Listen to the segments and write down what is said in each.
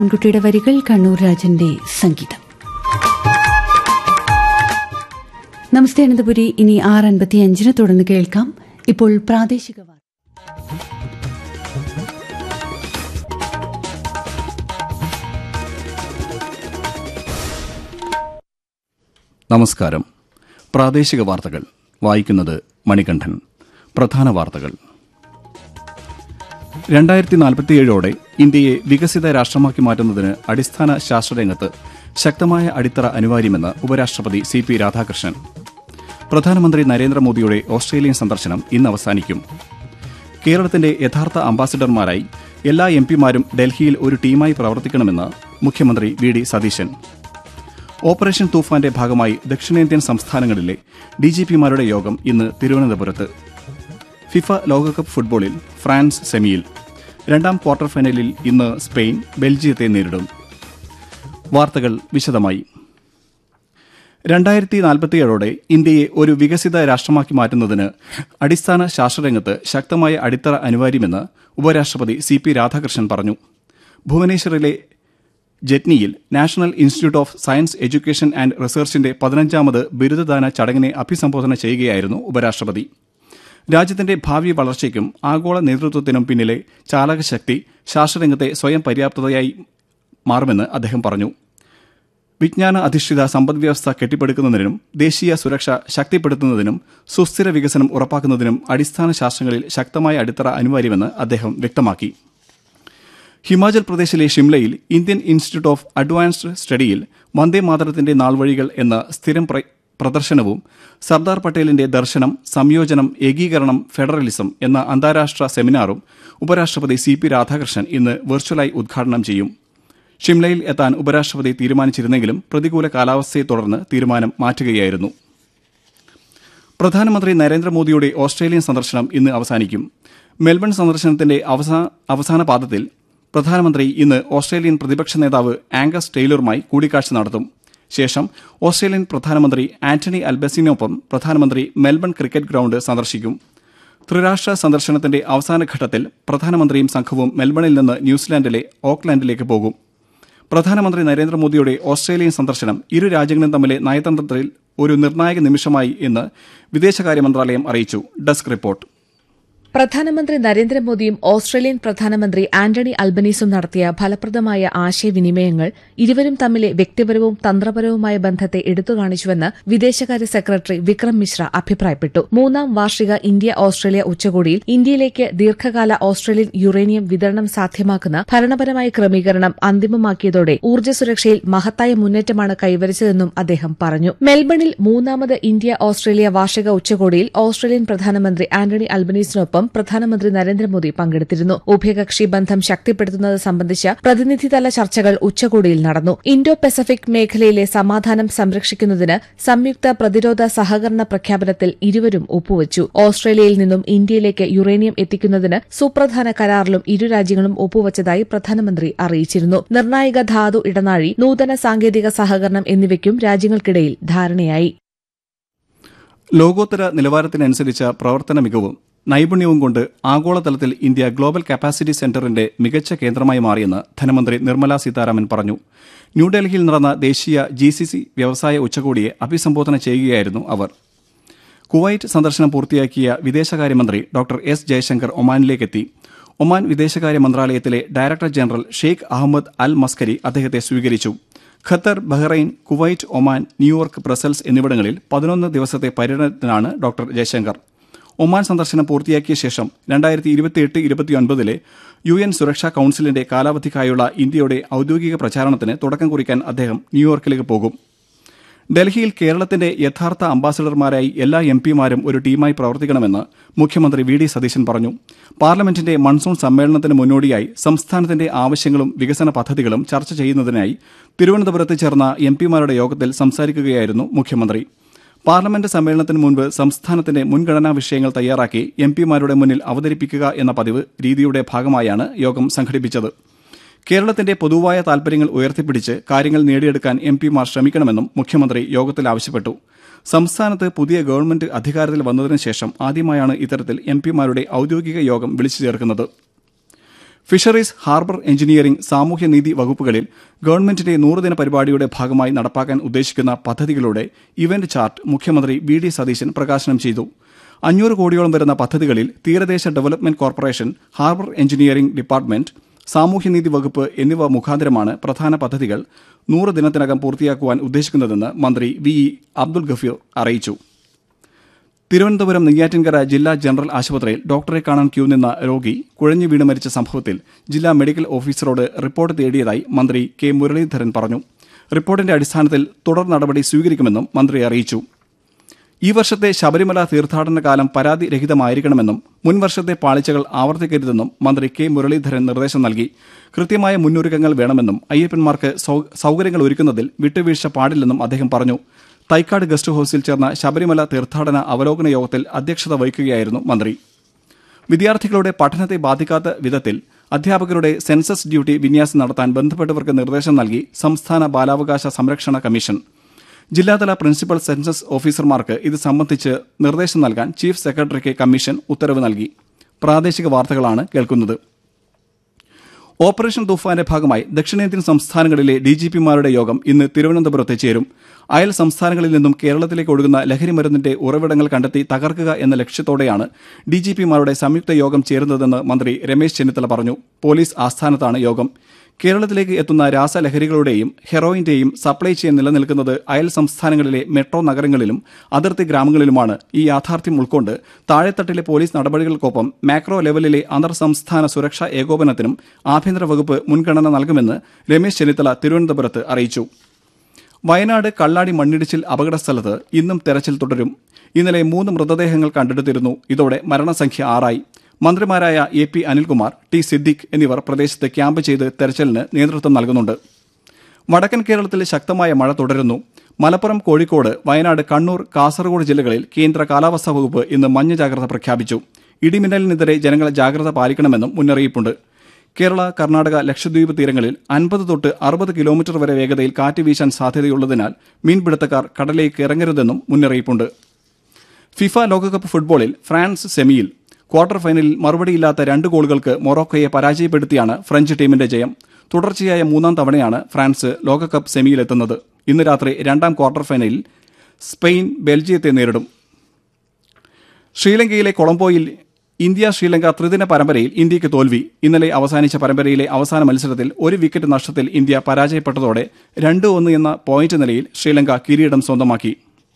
പെൺകുട്ടിയുടെ വരികൾ കണ്ണൂർ രാജന്റെ സംഗീതം നമസ്തേ അനന്തപുരി ഇനി ആറ് അൻപത്തിയഞ്ചിന് തുടർന്ന് കേൾക്കാം ഇപ്പോൾ പ്രാദേശിക വാർത്ത നമസ്കാരം പ്രാദേശിക വാർത്തകൾ വായിക്കുന്നത് മണികണ്ഠൻ പ്രധാന വാർത്തകൾ രണ്ടായിരത്തി നാൽപ്പത്തിയേഴോടെ ഇന്ത്യയെ വികസിത രാഷ്ട്രമാക്കി മാറ്റുന്നതിന് അടിസ്ഥാന ശാസ്ത്രരംഗത്ത് ശക്തമായ അടിത്തറ അനിവാര്യമെന്ന് ഉപരാഷ്ട്രപതി സി പി രാധാകൃഷ്ണൻ പ്രധാനമന്ത്രി നരേന്ദ്രമോദിയുടെ ഓസ്ട്രേലിയൻ സന്ദർശനം ഇന്ന് അവസാനിക്കും കേരളത്തിന്റെ യഥാർത്ഥ അംബാസിഡർമാരായി എല്ലാ എം പിമാരും ഡൽഹിയിൽ ഒരു ടീമായി പ്രവർത്തിക്കണമെന്ന് മുഖ്യമന്ത്രി വി ഡി സതീശൻ ഓപ്പറേഷൻ തൂഫാന്റെ ഭാഗമായി ദക്ഷിണേന്ത്യൻ സംസ്ഥാനങ്ങളിലെ ഡിജിപിമാരുടെ യോഗം ഇന്ന് തിരുവനന്തപുരത്ത് ഫിഫ ലോകകപ്പ് ഫുട്ബോളിൽ ഫ്രാൻസ് സെമിയിൽ രണ്ടാം ക്വാർട്ടർ ഫൈനലിൽ ഇന്ന് സ്പെയിൻ ബെൽജിയത്തെ നേരിടും വാർത്തകൾ വിശദമായി രണ്ടായിരത്തി നാൽപ്പത്തിയേഴോടെ ഇന്ത്യയെ ഒരു വികസിത രാഷ്ട്രമാക്കി മാറ്റുന്നതിന് അടിസ്ഥാന ശാസ്ത്രരംഗത്ത് ശക്തമായ അടിത്തറ അനിവാര്യമെന്ന് ഉപരാഷ്ട്രപതി സി പി രാധാകൃഷ്ണൻ പറഞ്ഞു ഭുവനേശ്വറിലെ ജെറ്റ്നിയിൽ national institute of science education and റിസർച്ചിന്റെ പതിനഞ്ചാമത് ബിരുദദാന ചടങ്ങിനെ അഭിസംബോധന ചെയ്യുകയായിരുന്നു ഉപരാഷ്ട്രപതി രാജ്യത്തിന്റെ ഭാവി വളർച്ചയ്ക്കും ആഗോള നേതൃത്വത്തിനും പിന്നിലെ ചാലകശക്തി ശാസ്ത്രരംഗത്തെ സ്വയം പര്യാപ്തതയായി മാറുമെന്ന് അദ്ദേഹം പറഞ്ഞു വിജ്ഞാന അധിഷ്ഠിത സമ്പദ്വ്യവസ്ഥ കെട്ടിപ്പടുക്കുന്നതിനും ദേശീയ സുരക്ഷ ശക്തിപ്പെടുത്തുന്നതിനും സുസ്ഥിര വികസനം ഉറപ്പാക്കുന്നതിനും അടിസ്ഥാന ശാസ്ത്രങ്ങളിൽ ശക്തമായ അടിത്തറ അനിവാര്യമെന്ന് അദ്ദേഹം വ്യക്തമാക്കി ഹിമാചൽ പ്രദേശിലെ ഷിംലയിൽ ഇന്ത്യൻ ഇൻസ്റ്റിറ്റ്യൂട്ട് ഓഫ് അഡ്വാൻസ്ഡ് സ്റ്റഡിയിൽ വന്ദേ മാതരത്തിന്റെ നാൾവഴികൾ എന്ന സ്ഥിരം പ്ര- പ്രദർശനവും സർദാർ പട്ടേലിന്റെ ദർശനം സംയോജനം ഏകീകരണം ഫെഡറലിസം എന്ന അന്താരാഷ്ട്ര സെമിനാറും ഉപരാഷ്ട്രപതി സി പി രാധാകൃഷ്ണൻ ഇന്ന് വെർച്വലായി ഉദ്ഘാടനം ചെയ്യും ഷിംലയിൽ എത്താൻ ഉപരാഷ്ട്രപതി തീരുമാനിച്ചിരുന്നെങ്കിലും പ്രതികൂല കാലാവസ്ഥയെ തുടർന്ന് തീരുമാനം മാറ്റുകയായിരുന്നു പ്രധാനമന്ത്രി നരേന്ദ്രമോദിയുടെ ഓസ്ട്രേലിയൻ സന്ദർശനം ഇന്ന് അവസാനിക്കും മെൽബൺ സന്ദർശനത്തിന്റെ അവസാ- അവസാന പാദത്തിൽ പ്രധാനമന്ത്രി ഇന്ന് ഓസ്ട്രേലിയൻ പ്രതിപക്ഷ നേതാവ് ആംഗസ് ടെയ്ലറുമായി കൂടിക്കാഴ്ച നടത്തും ശേഷം ഓസ്ട്രേലിയൻ പ്രധാനമന്ത്രി ആന്റണി അൽബസിനൊപ്പം പ്രധാനമന്ത്രി മെൽബൺ ക്രിക്കറ്റ് ഗ്രൌണ്ട് സന്ദർശിക്കും ത്രിരാഷ്ട്ര സന്ദർശനത്തിന്റെ അവസാന ഘട്ടത്തിൽ പ്രധാനമന്ത്രിയും സംഘവും മെൽബണിൽ നിന്ന് ന്യൂസിലാൻഡിലെ ഓക്ലാൻഡിലേക്ക് പോകും പ്രധാനമന്ത്രി നരേന്ദ്രമോദിയുടെ ഓസ്ട്രേലിയൻ സന്ദർശനം ഇരു രാജ്യങ്ങളും തമ്മിലെ നയതന്ത്രത്തിൽ ഒരു നിർണായക നിമിഷമായി എന്ന് വിദേശകാര്യ മന്ത്രാലയം അറിയിച്ചു ഡെസ്ക് റിപ്പോർട്ട് പ്രധാനമന്ത്രി നരേന്ദ്രമോദിയും ഓസ്ട്രേലിയൻ പ്രധാനമന്ത്രി ആന്റണി അൽബനീസും നടത്തിയ ഫലപ്രദമായ ആശയവിനിമയങ്ങൾ ഇരുവരും തമ്മിലെ വ്യക്തിപരവും തന്ത്രപരവുമായ ബന്ധത്തെ എടുത്തുകാണിച്ചുവെന്ന് വിദേശകാര്യ സെക്രട്ടറി വിക്രം മിശ്ര അഭിപ്രായപ്പെട്ടു മൂന്നാം വാർഷിക ഇന്ത്യ ഓസ്ട്രേലിയ ഉച്ചകോടിയിൽ ഇന്ത്യയിലേക്ക് ദീർഘകാല ഓസ്ട്രേലിയൻ യുറേനിയം വിതരണം സാധ്യമാക്കുന്ന ഭരണപരമായ ക്രമീകരണം അന്തിമമാക്കിയതോടെ ഊർജ്ജ സുരക്ഷയിൽ മഹത്തായ മുന്നേറ്റമാണ് കൈവരിച്ചതെന്നും അദ്ദേഹം പറഞ്ഞു മെൽബണിൽ മൂന്നാമത് ഇന്ത്യ ഓസ്ട്രേലിയ വാർഷിക ഉച്ചകോടിയിൽ ഓസ്ട്രേലിയൻ പ്രധാനമന്ത്രി ആന്റണി അൽബനീസിനൊപ്പം പ്രധാനമന്ത്രി നരേന്ദ്രമോദി പങ്കെടുത്തിരുന്നു ഉഭയകക്ഷി ബന്ധം ശക്തിപ്പെടുത്തുന്നത് സംബന്ധിച്ച പ്രതിനിധിതല ചർച്ചകൾ ഉച്ചകോടിയിൽ നടന്നു ഇൻഡോ പസഫിക് മേഖലയിലെ സമാധാനം സംരക്ഷിക്കുന്നതിന് സംയുക്ത പ്രതിരോധ സഹകരണ പ്രഖ്യാപനത്തിൽ ഇരുവരും ഒപ്പുവച്ചു ഓസ്ട്രേലിയയിൽ നിന്നും ഇന്ത്യയിലേക്ക് യുറേനിയം എത്തിക്കുന്നതിന് സുപ്രധാന കരാറിലും ഇരു രാജ്യങ്ങളും ഒപ്പുവച്ചതായി പ്രധാനമന്ത്രി അറിയിച്ചിരുന്നു നിർണായക ധാതു ഇടനാഴി നൂതന സാങ്കേതിക സഹകരണം എന്നിവയ്ക്കും രാജ്യങ്ങൾക്കിടയിൽ ധാരണയായി ലോകോത്തര നിലവാരത്തിനനുസരിച്ച പ്രവർത്തന മികവും നൈപുണ്യവും കൊണ്ട് ആഗോളതലത്തിൽ ഇന്ത്യ ഗ്ലോബൽ കപ്പാസിറ്റി സെന്ററിന്റെ മികച്ച കേന്ദ്രമായി മാറിയെന്ന് ധനമന്ത്രി നിർമ്മല സീതാരാമൻ പറഞ്ഞു ന്യൂഡൽഹിയിൽ നടന്ന ദേശീയ ജി സി സി വ്യവസായ ഉച്ചകോടിയെ അഭിസംബോധന ചെയ്യുകയായിരുന്നു അവർ കുവൈറ്റ് സന്ദർശനം പൂർത്തിയാക്കിയ വിദേശകാര്യമന്ത്രി ഡോക്ടർ എസ് ജയശങ്കർ ഒമാനിലേക്കെത്തി ഒമാൻ വിദേശകാര്യ മന്ത്രാലയത്തിലെ director general Sheikh Ahmed Al Maskari അദ്ദേഹത്തെ സ്വീകരിച്ചു Qatar Bahrain Kuwait Oman New York Brussels എന്നിവിടങ്ങളിൽ പതിനൊന്ന് ദിവസത്തെ പര്യടനത്തിനാണ് ഡോക്ടർ ജയശങ്കർ ഒമാൻ സന്ദർശനം പൂർത്തിയാക്കിയ ശേഷം രണ്ടായിരത്തി ഇരുപത്തിയെട്ട് ഇരുപത്തിയൊൻപതിലെ യു എൻ സുരക്ഷാ കൌൺസിലിന്റെ കാലാവധിക്കായുള്ള ഇന്ത്യയുടെ ഔദ്യോഗിക പ്രചാരണത്തിന് തുടക്കം കുറിക്കാൻ അദ്ദേഹം ന്യൂയോർക്കിലേക്ക് പോകും ഡൽഹിയിൽ കേരളത്തിന്റെ യഥാർത്ഥ അംബാസഡർമാരായി എല്ലാ എം പിമാരും ഒരു ടീമായി പ്രവർത്തിക്കണമെന്ന് മുഖ്യമന്ത്രി വി ഡി സതീശൻ പറഞ്ഞു പാർലമെന്റിന്റെ മൺസൂൺ സമ്മേളനത്തിന് മുന്നോടിയായി സംസ്ഥാനത്തിന്റെ ആവശ്യങ്ങളും വികസന പദ്ധതികളും ചർച്ച ചെയ്യുന്നതിനായി തിരുവനന്തപുരത്ത് ചേർന്ന എം പിമാരുടെ യോഗത്തിൽ സംസാരിക്കുകയായിരുന്നു മുഖ്യമന്ത്രി പാർലമെന്റ് സമ്മേളനത്തിന് മുൻപ് സംസ്ഥാനത്തിന്റെ മുൻഗണനാ വിഷയങ്ങൾ തയ്യാറാക്കി എം പിമാരുടെ മുന്നിൽ അവതരിപ്പിക്കുക എന്ന പതിവ് രീതിയുടെ ഭാഗമായാണ് യോഗം സംഘടിപ്പിച്ചത് കേരളത്തിന്റെ പൊതുവായ താൽപര്യങ്ങൾ ഉയർത്തിപ്പിടിച്ച് കാര്യങ്ങൾ നേടിയെടുക്കാൻ എം പിമാർ ശ്രമിക്കണമെന്നും മുഖ്യമന്ത്രി യോഗത്തിൽ ആവശ്യപ്പെട്ടു സംസ്ഥാനത്ത് പുതിയ ഗവൺമെന്റ് അധികാരത്തിൽ വന്നതിനു ശേഷം ആദ്യമായാണ് ഇത്തരത്തിൽ എം പിമാരുടെ ഔദ്യോഗിക യോഗം വിളിച്ചു ചേർക്കുന്നത് ഫിഷറീസ് ഹാർബർ എഞ്ചിനീയറിംഗ് സാമൂഹ്യനീതി വകുപ്പുകളിൽ ഗവൺമെന്റിന്റെ നൂറുദിന പരിപാടിയുടെ ഭാഗമായി നടപ്പാക്കാൻ ഉദ്ദേശിക്കുന്ന പദ്ധതികളുടെ ഇവന്റ് ചാർട്ട് മുഖ്യമന്ത്രി വി ഡി സതീശൻ പ്രകാശനം ചെയ്തു അഞ്ഞൂറ് കോടിയോളം വരുന്ന പദ്ധതികളിൽ തീരദേശ development corporation harbour engineering department സാമൂഹ്യനീതി വകുപ്പ് എന്നിവ മുഖാന്തരമാണ് പ്രധാന പദ്ധതികൾ നൂറ് ദിനത്തിനകം പൂർത്തിയാക്കുവാൻ ഉദ്ദേശിക്കുന്നതെന്ന് മന്ത്രി വി ഇ അബ്ദുൽ ഗഫീർ അറിയിച്ചു തിരുവനന്തപുരം നെയ്യാറ്റിൻകര ജില്ലാ ജനറൽ ആശുപത്രിയിൽ ഡോക്ടറെ കാണാൻ ക്യൂ നിന്ന രോഗി കുഴഞ്ഞു വീണ് മരിച്ച സംഭവത്തിൽ ജില്ലാ മെഡിക്കൽ ഓഫീസറോട് റിപ്പോർട്ട് തേടിയതായി മന്ത്രി കെ മുരളീധരൻ പറഞ്ഞു റിപ്പോർട്ടിന്റെ അടിസ്ഥാനത്തിൽ തുടർ നടപടി സ്വീകരിക്കുമെന്നും മന്ത്രി അറിയിച്ചു ഈ വർഷത്തെ ശബരിമല തീർത്ഥാടന കാലം പരാതി രഹിതമായിരിക്കണമെന്നും മുൻ വർഷത്തെ പാളിച്ചകൾ ആവർത്തിക്കരുതെന്നും മന്ത്രി കെ മുരളീധരൻ നിർദ്ദേശം നൽകി കൃത്യമായ മുന്നൊരുക്കങ്ങൾ വേണമെന്നും അയ്യപ്പന്മാർക്ക് സൗ- സൗകര്യങ്ങൾ ഒരുക്കുന്നതിൽ വിട്ടുവീഴ്ച പാടില്ലെന്നും അദ്ദേഹം പറഞ്ഞു തൈക്കാട് ഗസ്റ്റ് ഹൌസിൽ ചേർന്ന ശബരിമല തീർത്ഥാടന അവലോകന യോഗത്തിൽ അധ്യക്ഷത വഹിക്കുകയായിരുന്നു മന്ത്രി വിദ്യാർത്ഥികളുടെ പഠനത്തെ ബാധിക്കാത്ത വിധത്തിൽ അധ്യാപകരുടെ സെൻസസ് ഡ്യൂട്ടി വിന്യാസം നടത്താൻ ബന്ധപ്പെട്ടവർക്ക് നിർദ്ദേശം നൽകി സംസ്ഥാന ബാലാവകാശ സംരക്ഷണ കമ്മീഷൻ ജില്ലാതല പ്രിൻസിപ്പൽ സെൻസസ് ഓഫീസർമാർക്ക് ഇത് സംബന്ധിച്ച് നിർദ്ദേശം നൽകാൻ ചീഫ് സെക്രട്ടറിക്ക് കമ്മീഷൻ ഉത്തരവ് നൽകി പ്രാദേശിക വാർത്തകളാണ് കേൾക്കുന്നത് ഓപ്പറേഷൻ തൂഫാന്റെ ഭാഗമായി ദക്ഷിണേന്ത്യൻ സംസ്ഥാനങ്ങളിലെ ഡി ജി പിമാരുടെ യോഗം ഇന്ന് തിരുവനന്തപുരത്ത് ചേരും അയൽ സംസ്ഥാനങ്ങളിൽ നിന്നും കേരളത്തിലേക്ക് ഒഴുകുന്ന ലഹരിമരുന്നിന്റെ ഉറവിടങ്ങൾ കണ്ടെത്തി തകർക്കുക എന്ന ലക്ഷ്യത്തോടെയാണ് ഡി ജി പിമാരുടെ സംയുക്ത യോഗം ചേരുന്നതെന്ന് മന്ത്രി രമേശ് ചെന്നിത്തല പറഞ്ഞു പോലീസ് ആസ്ഥാനത്താണ് യോഗം കേരളത്തിലേക്ക് എത്തുന്ന രാസലഹരികളുടെയും ഹെറോയിന്റെയും സപ്ലൈ ചെയിൻ നിലനിൽക്കുന്നത് അയൽ സംസ്ഥാനങ്ങളിലെ മെട്രോ നഗരങ്ങളിലും അതിർത്തി ഗ്രാമങ്ങളിലുമാണ് ഈ യാഥാർത്ഥ്യം ഉൾക്കൊണ്ട് താഴെത്തട്ടിലെ പോലീസ് നടപടികൾക്കൊപ്പം മാക്രോ ലെവലിലെ അന്തർ സംസ്ഥാന സുരക്ഷാ ഏകോപനത്തിനും ആഭ്യന്തര വകുപ്പ് മുൻഗണന നൽകുമെന്ന് രമേശ് ചെന്നിത്തല തിരുവനന്തപുരത്ത് അറിയിച്ചു വയനാട് കള്ളാടി മണ്ണിടിച്ചിൽ അപകട സ്ഥലത്ത് ഇന്നും തെരച്ചിൽ തുടരും ഇന്നലെ മൂന്ന് മൃതദേഹങ്ങൾ കണ്ടെടുത്തിരുന്നു ഇതോടെ മരണസംഖ്യ ആറായി മന്ത്രിമാരായ A P Anilkumar T Siddique എന്നിവർ പ്രദേശത്ത് ക്യാമ്പ് ചെയ്ത് തെരച്ചിലിന് നേതൃത്വം നൽകുന്നുണ്ട് വടക്കൻ കേരളത്തിൽ ശക്തമായ മഴ തുടരുന്നു മലപ്പുറം കോഴിക്കോട് വയനാട് കണ്ണൂർ കാസർഗോഡ് ജില്ലകളിൽ കേന്ദ്ര കാലാവസ്ഥാ വകുപ്പ് ഇന്ന് മഞ്ഞ ജാഗ്രത പ്രഖ്യാപിച്ചു ഇടിമിന്നലിനെതിരെ ജനങ്ങൾ ജാഗ്രത പാലിക്കണമെന്നും മുന്നറിയിപ്പുണ്ട് കേരള കർണാടക ലക്ഷദ്വീപ് തീരങ്ങളിൽ അൻപത് തൊട്ട് അറുപത് കിലോമീറ്റർ വരെ വേഗതയിൽ കാറ്റ് വീശാൻ സാധ്യതയുള്ളതിനാൽ മീൻപിടുത്തക്കാർ കടലേക്ക് ഇറങ്ങരുതെന്നും മുന്നറിയിപ്പുണ്ട് ഫിഫ ലോകകപ്പ് ഫുട്ബോളിൽ ഫ്രാൻസ് സെമിയിൽ ക്വാർട്ടർ ഫൈനലിൽ മറുപടിയില്ലാത്ത രണ്ട് ഗോളുകൾക്ക് മൊറോക്കോയെ പരാജയപ്പെടുത്തിയാണ് ഫ്രഞ്ച് ടീമിന്റെ ജയം തുടർച്ചയായ മൂന്നാം തവണയാണ് ഫ്രാൻസ് ലോകകപ്പ് സെമിയിലെത്തുന്നത് ഇന്ന് രാത്രി രണ്ടാം ക്വാർട്ടർ ഫൈനലിൽ സ്പെയിൻ ബെൽജിയത്തെ നേരിടും ശ്രീലങ്കയിലെ കൊളംബോയിൽ ഇന്ത്യ ശ്രീലങ്ക ത്രിദിന പരമ്പരയിൽ ഇന്ത്യയ്ക്ക് തോൽവി ഇന്നലെ അവസാനിച്ച പരമ്പരയിലെ അവസാന മത്സരത്തിൽ ഒരു വിക്കറ്റ് നഷ്ടത്തിൽ ഇന്ത്യ പരാജയപ്പെട്ടതോടെ രണ്ട് ഒന്ന് എന്ന പോയിന്റ് നിലയിൽ ശ്രീലങ്ക കിരീടം സ്വന്തമാക്കി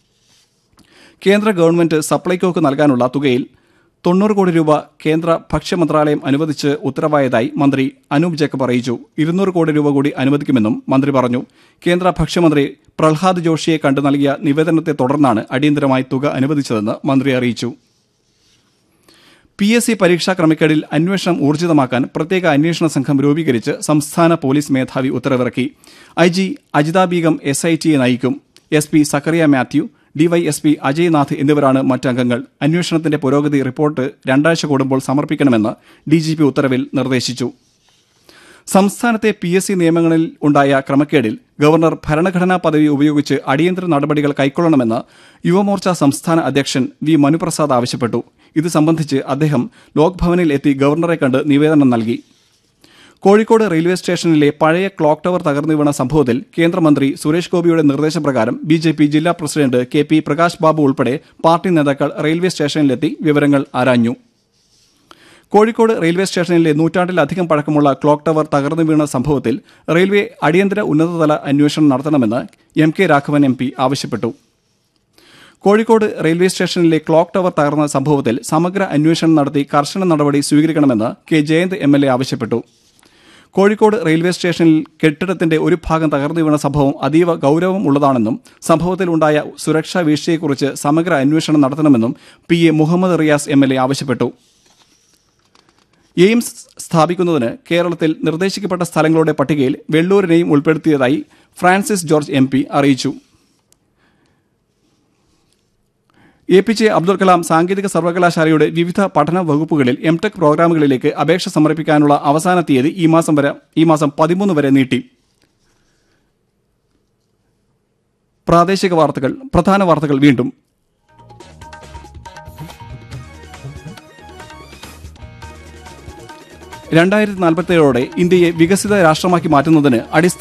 കേന്ദ്ര ഗവൺമെന്റ് സപ്ലൈകോക്ക് നൽകാനുള്ള തുകയിൽ തൊണ്ണൂറ് കോടി രൂപ കേന്ദ്ര ഭക്ഷ്യ മന്ത്രാലയം അനുവദിച്ച് ഉത്തരവായതായി മന്ത്രി അനൂപ് ജേക്കബ് അറിയിച്ചു ഇരുന്നൂറ് കോടി രൂപ കൂടി അനുവദിക്കുമെന്നും മന്ത്രി പറഞ്ഞു കേന്ദ്ര ഭക്ഷ്യമന്ത്രി പ്രഹ്ലാദ് ജോഷിയെ കണ്ടു നൽകിയ നിവേദനത്തെ തുടർന്നാണ് അടിയന്തരമായി തുക അനുവദിച്ചതെന്ന് മന്ത്രി അറിയിച്ചു പി എസ് സി പരീക്ഷാ ക്രമക്കേടിൽ അന്വേഷണം ഊർജിതമാക്കാൻ പ്രത്യേക അന്വേഷണ സംഘം രൂപീകരിച്ച് സംസ്ഥാന പോലീസ് മേധാവി ഉത്തരവിറക്കി I G Ajitha Beegum S I ടിയെ നയിക്കും S P Zacharia Mathew DYSP Ajay Nath എന്നിവരാണ് മറ്റംഗങ്ങൾ അന്വേഷണത്തിന്റെ പുരോഗതി റിപ്പോർട്ട് രണ്ടാഴ്ച കൂടുമ്പോൾ സമർപ്പിക്കണമെന്ന് ഡിജിപി ഉത്തരവിൽ നിർദ്ദേശിച്ചു സംസ്ഥാനത്തെ പി എസ് സി നിയമങ്ങളിൽ ഉണ്ടായ ക്രമക്കേടിൽ ഗവർണർ ഭരണഘടനാ പദവി ഉപയോഗിച്ച് അടിയന്തര നടപടികൾ കൈക്കൊള്ളണമെന്ന് യുവമോർച്ച സംസ്ഥാന അധ്യക്ഷൻ വി മനുപ്രസാദ് ആവശ്യപ്പെട്ടു ഇത് സംബന്ധിച്ച് അദ്ദേഹം ലോക്ഭവനിൽ എത്തി ഗവർണറെ കണ്ട് നിവേദനം നൽകി കോഴിക്കോട് റെയിൽവേ സ്റ്റേഷനിലെ പഴയ ക്ലോക്ക് ടവർ തകർന്നു വീണ സംഭവത്തിൽ കേന്ദ്രമന്ത്രി സുരേഷ് ഗോപിയുടെ നിർദ്ദേശപ്രകാരം ബി ജെ പി ജില്ലാ president K P Prakash Babu ഉൾപ്പെടെ പാർട്ടി നേതാക്കൾ റെയിൽവേ സ്റ്റേഷനിലെത്തി വിവരങ്ങൾ ആരാഞ്ഞു കോഴിക്കോട് റെയിൽവേ സ്റ്റേഷനിലെ നൂറ്റാണ്ടിലധികം പഴക്കമുള്ള ക്ലോക്ക് ടവർ തകർന്നു വീണ സംഭവത്തിൽ റെയിൽവേ അടിയന്തര ഉന്നതതല അന്വേഷണം നടത്തണമെന്ന് M K Raghavan M P ആവശ്യപ്പെട്ടു കോഴിക്കോട് റെയിൽവേ സ്റ്റേഷനിലെ ക്ലോക്ക് ടവർ തകർന്ന സംഭവത്തിൽ സമഗ്ര അന്വേഷണം നടത്തി കർശന നടപടി സ്വീകരിക്കണമെന്ന് K Jayanth M L A ആവശ്യപ്പെട്ടു കോഴിക്കോട് റെയിൽവേ സ്റ്റേഷനിൽ കെട്ടിടത്തിന്റെ ഒരു ഭാഗം തകർന്നു വീണ സംഭവം അതീവ ഗൌരവം ഉള്ളതാണെന്നും സംഭവത്തിലുണ്ടായ സുരക്ഷാ വീഴ്ചയെക്കുറിച്ച് സമഗ്ര അന്വേഷണം നടത്തണമെന്നും P A Muhammad Riyas M L A ആവശ്യപ്പെട്ടു എയിംസ് സ്ഥാപിക്കുന്നതിന് കേരളത്തിൽ നിർദ്ദേശിക്കപ്പെട്ട സ്ഥലങ്ങളുടെ പട്ടികയിൽ വെള്ളൂരിനെയും ഉൾപ്പെടുത്തിയതായി ഫ്രാൻസിസ് ജോർജ് എം പി അറിയിച്ചു A P J Abdul Kalam സാങ്കേതിക സർവകലാശാലയുടെ വിവിധ പഠന വകുപ്പുകളിൽ എം ടെക് പ്രോഗ്രാമുകളിലേക്ക് അപേക്ഷ സമർപ്പിക്കാനുള്ള അവസാന തീയതി ഈ മാസം വരെ ഈ മാസം പതിമൂന്ന് വരെ നീട്ടി പ്രാദേശിക വാർത്തകൾ പ്രധാന വാർത്തകൾ വീണ്ടും രണ്ടായിരത്തി നാൽപ്പത്തേഴോടെ ഇന്ത്യയെ വികസിത രാഷ്ട്രമാക്കി മാറ്റുന്നതിന് അടിസ്ഥാന